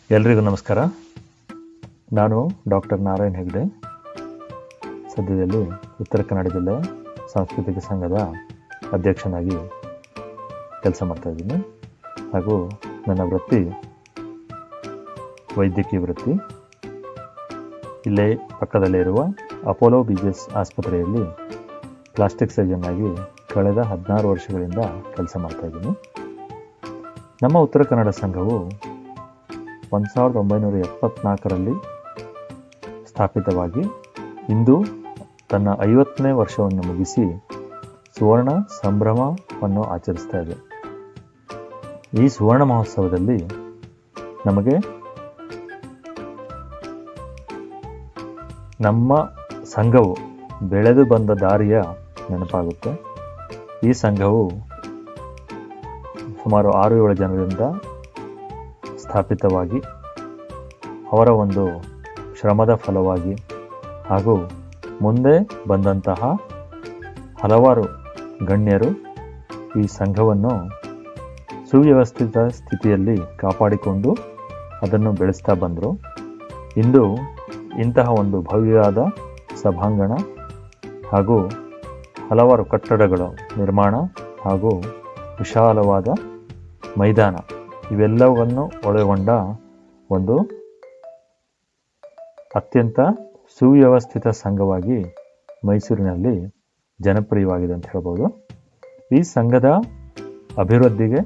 ಎಲ್ರಿಗೂ ನಮಸ್ಕಾರ ನಾನು ಡಾಕ್ಟರ್ ನಾರಾಯಣ್ ಹೆಗ್ಡೆ ಸದ್ಯದಲ್ಲಿ ಉತ್ತರ ಕನ್ನಡ ಜಿಲ್ಲೆ ಸಾಂಸ್ಕೃತಿಕ ಸಂಘದ ಅಧ್ಯಕ್ಷನಾಗಿ ಕೆಲಸ ಮಾಡ್ತಾ ಇದ್ದೀನಿ ಹಾಗೂ ನನ್ನ ವೃತ್ತಿ ವೈದ್ಯಕೀಯ ವೃತ್ತಿ ಇಲ್ಲೇ ಪಕ್ಕದಲ್ಲೇ ಇರುವ ಅಪೋಲೋ ಬಿ ಜಿ ಎಸ್ ಆಸ್ಪತ್ರೆಯಲ್ಲಿ ಪ್ಲಾಸ್ಟಿಕ್ ಸರ್ಜನ್ ಆಗಿ ಕಳೆದ ಹದಿನಾರು ವರ್ಷಗಳಿಂದ ಕೆಲಸ ಮಾಡ್ತಾ ಇದ್ದೀನಿ ನಮ್ಮ ಉತ್ತರ ಕನ್ನಡ ಸಂಘವು ಒಂದು ಸಾವಿರದ ಒಂಬೈನೂರ ಎಪ್ಪತ್ನಾಲ್ಕರಲ್ಲಿ ಸ್ಥಾಪಿತವಾಗಿ ಇಂದು ತನ್ನ ಐವತ್ತನೇ ವರ್ಷವನ್ನು ಮುಗಿಸಿ ಸುವರ್ಣ ಸಂಭ್ರಮವನ್ನು ಆಚರಿಸ್ತಾ ಇದೆ ಈ ಸುವರ್ಣ ಮಹೋತ್ಸವದಲ್ಲಿ ನಮಗೆ ನಮ್ಮ ಸಂಘವು ಬೆಳೆದು ಬಂದ ದಾರಿಯ ನೆನಪಾಗುತ್ತೆ ಈ ಸಂಘವು ಸುಮಾರು ಆರು ಏಳು ಜನರಿಂದ ಸ್ಥಾಪಿತವಾಗಿ ಅವರ ಒಂದು ಶ್ರಮದ ಫಲವಾಗಿ ಹಾಗೂ ಮುಂದೆ ಬಂದಂತಹ ಹಲವಾರು ಗಣ್ಯರು ಈ ಸಂಘವನ್ನು ಸುವ್ಯವಸ್ಥಿತ ಸ್ಥಿತಿಯಲ್ಲಿ ಕಾಪಾಡಿಕೊಂಡು ಅದನ್ನು ಬೆಳೆಸ್ತಾ ಬಂದರು ಇಂದು ಇಂತಹ ಒಂದು ಭವ್ಯವಾದ ಸಭಾಂಗಣ ಹಾಗೂ ಹಲವಾರು ಕಟ್ಟಡಗಳ ನಿರ್ಮಾಣ ಹಾಗೂ ವಿಶಾಲವಾದ ಮೈದಾನ ಇವೆಲ್ಲವನ್ನು ಒಳಗೊಂಡ ಒಂದು ಅತ್ಯಂತ ಸುವ್ಯವಸ್ಥಿತ ಸಂಘವಾಗಿ ಮೈಸೂರಿನಲ್ಲಿ ಜನಪ್ರಿಯವಾಗಿದೆ ಅಂತ ಹೇಳ್ಬೋದು ಈ ಸಂಘದ ಅಭಿವೃದ್ಧಿಗೆ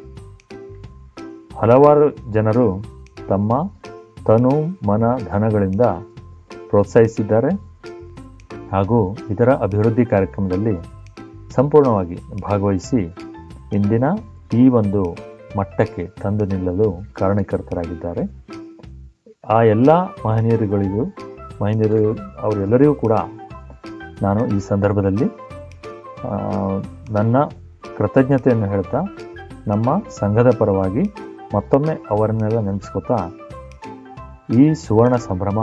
ಹಲವಾರು ಜನರು ತಮ್ಮ ತನು ಮನ ಧನಗಳಿಂದ ಪ್ರೋತ್ಸಾಹಿಸಿದ್ದಾರೆ ಹಾಗೂ ಇದರ ಅಭಿವೃದ್ಧಿ ಕಾರ್ಯಕ್ರಮದಲ್ಲಿ ಸಂಪೂರ್ಣವಾಗಿ ಭಾಗವಹಿಸಿ ಇಂದಿನ ಈ ಒಂದು ಮಟ್ಟಕ್ಕೆ ತಂದು ನಿಲ್ಲಲು ಕಾರಣಕರ್ತರಾಗಿದ್ದಾರೆ ಆ ಎಲ್ಲ ಮಹನೀಯರುಗಳಿಗೂ ಮಹನೀಯರು ಅವರೆಲ್ಲರಿಗೂ ಕೂಡ ನಾನು ಈ ಸಂದರ್ಭದಲ್ಲಿ ಆ, ನನ್ನ ಕೃತಜ್ಞತೆಯನ್ನು ಹೇಳ್ತಾ ನಮ್ಮ ಸಂಘದ ಪರವಾಗಿ ಮತ್ತೊಮ್ಮೆ ಅವರನ್ನೆಲ್ಲ ನೆನೆಸ್ಕೊತಾ ಈ ಸುವರ್ಣ ಸಂಭ್ರಮ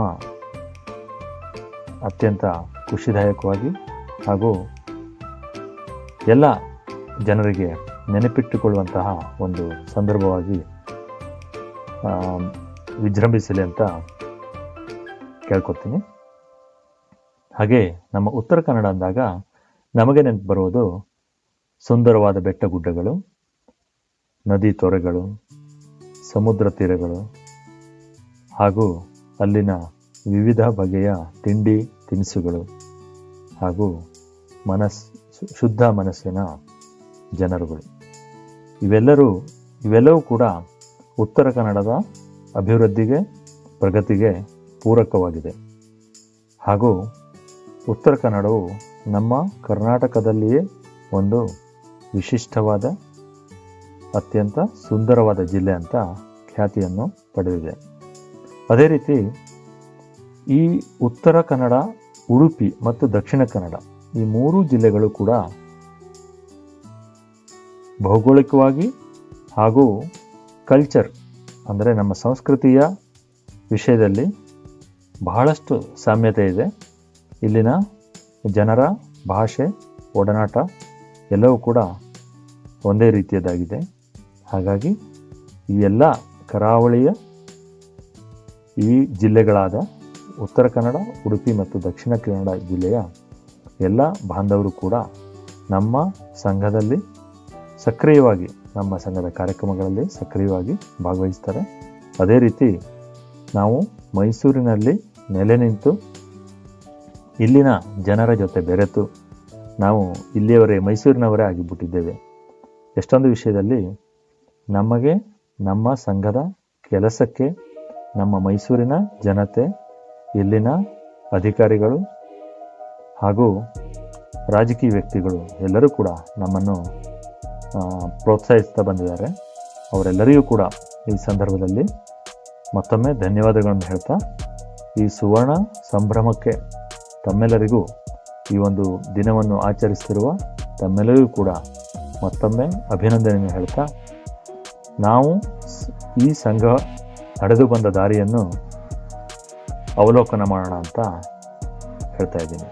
ಅತ್ಯಂತ ಖುಷಿದಾಯಕವಾಗಿ ಹಾಗೂ ಎಲ್ಲ ಜನರಿಗೆ ನೆನಪಿಟ್ಟುಕೊಳ್ಳುವಂತಹ ಒಂದು ಸಂದರ್ಭವಾಗಿ ಆ, ವಿಜೃಂಭಿಸಲಿ ಅಂತ ಕೇಳ್ಕೊತೀನಿ ಹಾಗೆ ನಮ್ಮ ಉತ್ತರ ಕನ್ನಡ ಅಂದಾಗ ನಮಗೆ ನೆನಪು ಬರುವುದು ಸುಂದರವಾದ ಬೆಟ್ಟ ಗುಡ್ಡಗಳು ನದಿ ತೊರೆಗಳು ಸಮುದ್ರ ತೀರಗಳು ಹಾಗೂ ಅಲ್ಲಿನ ವಿವಿಧ ಬಗೆಯ ತಿಂಡಿ ತಿನಿಸುಗಳು ಹಾಗೂ ಮನಸ್ ಶುದ್ಧ ಮನಸ್ಸಿನ ಜನರುಗಳು ಇವೆಲ್ಲರೂ ಇವೆಲ್ಲವೂ ಕೂಡ ಉತ್ತರ ಕನ್ನಡದ ಅಭಿವೃದ್ಧಿಗೆ ಪ್ರಗತಿಗೆ ಪೂರಕವಾಗಿದೆ ಹಾಗೂ ಉತ್ತರ ಕನ್ನಡವು ನಮ್ಮ ಕರ್ನಾಟಕದಲ್ಲಿಯೇ ಒಂದು ವಿಶಿಷ್ಟವಾದ ಅತ್ಯಂತ ಸುಂದರವಾದ ಜಿಲ್ಲೆ ಅಂತ ಖ್ಯಾತಿಯನ್ನು ಪಡೆದಿದೆ ಅದೇ ರೀತಿ ಈ ಉತ್ತರ ಕನ್ನಡ ಉಡುಪಿ ಮತ್ತು ದಕ್ಷಿಣ ಕನ್ನಡ ಈ ಮೂರು ಜಿಲ್ಲೆಗಳು ಕೂಡ ಭೌಗೋಳಿಕವಾಗಿ ಹಾಗೂ ಕಲ್ಚರ್ ಅಂದರೆ ನಮ್ಮ ಸಂಸ್ಕೃತಿಯ ವಿಷಯದಲ್ಲಿ ಬಹಳಷ್ಟು ಸಾಮ್ಯತೆ ಇದೆ ಇಲ್ಲಿನ ಜನರ ಭಾಷೆ ಒಡನಾಟ ಎಲ್ಲವೂ ಕೂಡ ಒಂದೇ ರೀತಿಯದಾಗಿದೆ ಹಾಗಾಗಿ ಈ ಎಲ್ಲ ಕರಾವಳಿಯ ಈ ಜಿಲ್ಲೆಗಳಾದ ಉತ್ತರ ಕನ್ನಡ ಉಡುಪಿ ಮತ್ತು ದಕ್ಷಿಣ ಕನ್ನಡ ಜಿಲ್ಲೆಯ ಎಲ್ಲ ಬಾಂಧವರು ಕೂಡ ನಮ್ಮ ಸಂಘದಲ್ಲಿ ಸಕ್ರಿಯವಾಗಿ ನಮ್ಮ ಸಂಘದ ಕಾರ್ಯಕ್ರಮಗಳಲ್ಲಿ ಸಕ್ರಿಯವಾಗಿ ಭಾಗವಹಿಸ್ತಾರೆ ಅದೇ ರೀತಿ ನಾವು ಮೈಸೂರಿನಲ್ಲಿ ನೆಲೆ ನಿಂತು ಇಲ್ಲಿನ ಜನರ ಜೊತೆ ಬೆರೆತು ನಾವು ಇಲ್ಲಿಯವರೇ ಮೈಸೂರಿನವರೇ ಆಗಿಬಿಟ್ಟಿದ್ದೇವೆ ಎಷ್ಟೊಂದು ವಿಷಯದಲ್ಲಿ ನಮಗೆ ನಮ್ಮ ಸಂಘದ ಕೆಲಸಕ್ಕೆ ನಮ್ಮ ಮೈಸೂರಿನ ಜನತೆ ಇಲ್ಲಿನ ಅಧಿಕಾರಿಗಳು ಹಾಗೂ ರಾಜಕೀಯ ವ್ಯಕ್ತಿಗಳು ಎಲ್ಲರೂ ಕೂಡ ನಮ್ಮನ್ನು ಆ, ಪ್ರೋತ್ಸಾಹಿಸ್ತಾ ಬಂದಿದ್ದಾರೆ ಅವರೆಲ್ಲರಿಗೂ ಕೂಡ ಈ ಸಂದರ್ಭದಲ್ಲಿ ಮತ್ತೊಮ್ಮೆ ಧನ್ಯವಾದಗಳನ್ನು ಹೇಳ್ತಾ ಈ ಸುವರ್ಣ ಸಂಭ್ರಮಕ್ಕೆ ತಮ್ಮೆಲ್ಲರಿಗೂ ಈ ಒಂದು ದಿನವನ್ನು ಆಚರಿಸ್ತಿರುವ ತಮ್ಮೆಲ್ಲರಿಗೂ ಕೂಡ ಮತ್ತೊಮ್ಮೆ ಅಭಿನಂದನೆಯನ್ನು ಹೇಳ್ತಾ ನಾವು ಸ್- ಈ ಸಂಘ ನಡೆದು ಬಂದ ದಾರಿಯನ್ನು ಅವಲೋಕನ ಮಾಡೋಣ ಅಂತ ಹೇಳ್ತಾ ಇದ್ದೀನಿ